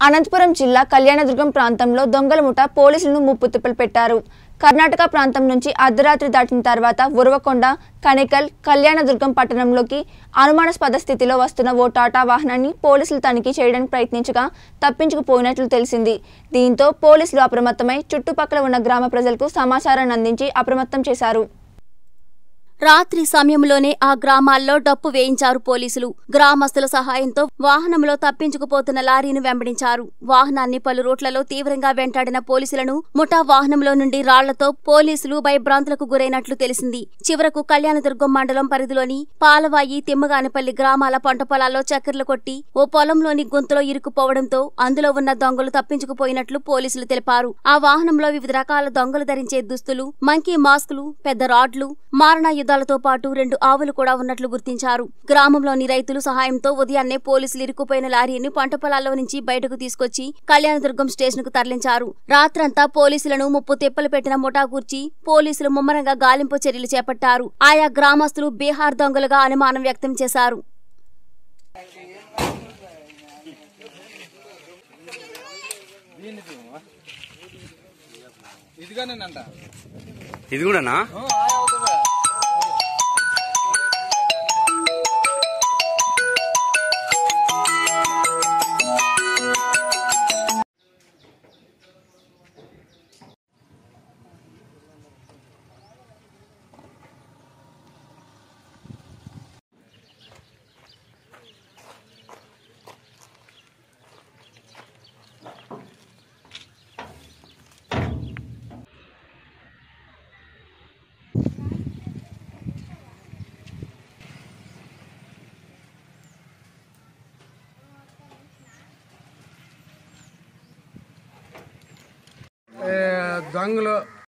అనంతపురం జిల్లా కళ్యాణదుర్గం ప్రాంతంలో దొంగల ముఠ పోలీసులను ముప్పు తిప్పలు పెట్టారు కర్ణాటక ప్రాంతం నుంచి అర్ధరాత్రి దాటిన తర్వాత ఉరవకొండ కనికల్ కళ్యాణదుర్గం పట్టణంలోకి అనుమానాస్పద స్థితిలో వస్తున్న ఓ టాటా వాహనాన్ని పోలీసులు తనిఖీ చేయడానికి ప్రయత్నించగా తప్పించుకుపోయినట్లు తెలిసింది దీంతో పోలీసులు అప్రమత్తమై చుట్టుపక్కల ఉన్న గ్రామ ప్రజలకు సమాచారాన్ని అందించి అప్రమత్తం చేశారు రాత్రి సమయంలోనే ఆ గ్రామాల్లో డప్పు వేయించారు పోలీసులు గ్రామస్తుల సహాయంతో వాహనంలో తప్పించుకుపోతున్న లారీని వెంబడించారు వాహనాన్ని పలు రూట్లలో తీవ్రంగా వెంటాడిన పోలీసులను ముఠా వాహనంలో నుండి రాళ్లతో పోలీసులు భయభ్రాంతులకు గురైనట్లు తెలిసింది చివరకు కళ్యాణదుర్గం మండలం పరిధిలోని పాలవాయి తిమ్మగానిపల్లి గ్రామాల పంట పొలాల్లో చక్కెర్లు కొట్టి ఓ పొలంలోని గుంతలో ఇరుక్కుపోవడంతో అందులో ఉన్న దొంగలు తప్పించుకుపోయినట్లు పోలీసులు తెలిపారు ఆ వాహనంలో వివిధ రకాల దొంగలు ధరించే దుస్తులు మంకీ మాస్కులు పెద్ద రాడ్లు మారణాయుధాలతో పాటు రెండు ఆవులు కూడా ఉన్నట్లు గుర్తించారు గ్రామంలోని రైతులు సహాయంతో ఉదయాన్నే పోలీసులు ఇరుక్కుపోయిన లారీని పంట పొలాల్లో నుంచి బయటకు తీసుకొచ్చి కళ్యాణదుర్గం స్టేషన్ కు తరలించారు రాత్రంతా పోలీసులను ముప్పు తిప్పలు పెట్టిన ముఠా కూర్చి పోలీసులు ముమ్మరంగా గాలింపు చర్యలు చేపట్టారు ఆయా గ్రామస్తులు బీహార్ దొంగలుగా అనుమానం వ్యక్తం చేశారు ఇదిగానేనంట ఇది కూడానా దొంగలు